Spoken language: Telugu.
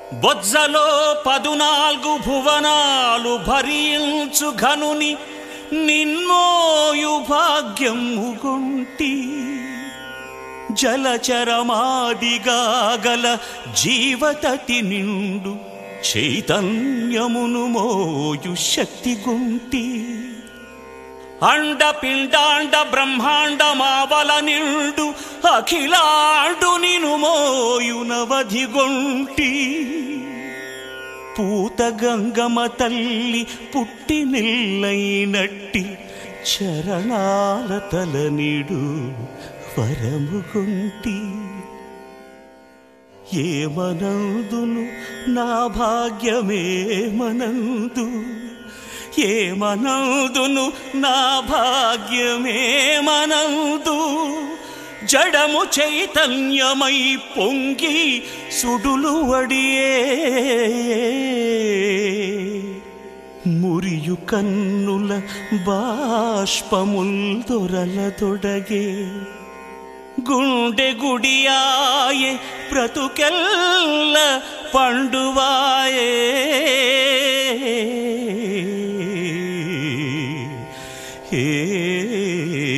బొజ్జలో పదునాలుగు భువనాలు భరించు ఘనుని నిన్నోయు భాగ్యము గుంటి జలచరమాదిగా గల జీవతతి నిండు చైతన్యమును మోయు శక్తి గుంటి అండ పిండాండ బ్రహ్మాండ మావల నిండు అఖిలాండు నిను మోయునవధి గొంటి పూత గంగమ తల్లి పుట్టి నిల్లైనట్టి చరణాల తలనిడు వరముగుంటి ఏమనందును నా భాగ్యమేమనందు ఏమనందును నా భాగ్యమేమనందు జడము చైతన్యమై పొంగి సుడులు వడియే మురియు కన్నుల బాష్పముల్ దొరల తొడగే గుండె గుడియాయే బ్రతుకెల్ల పండువాయే ఏ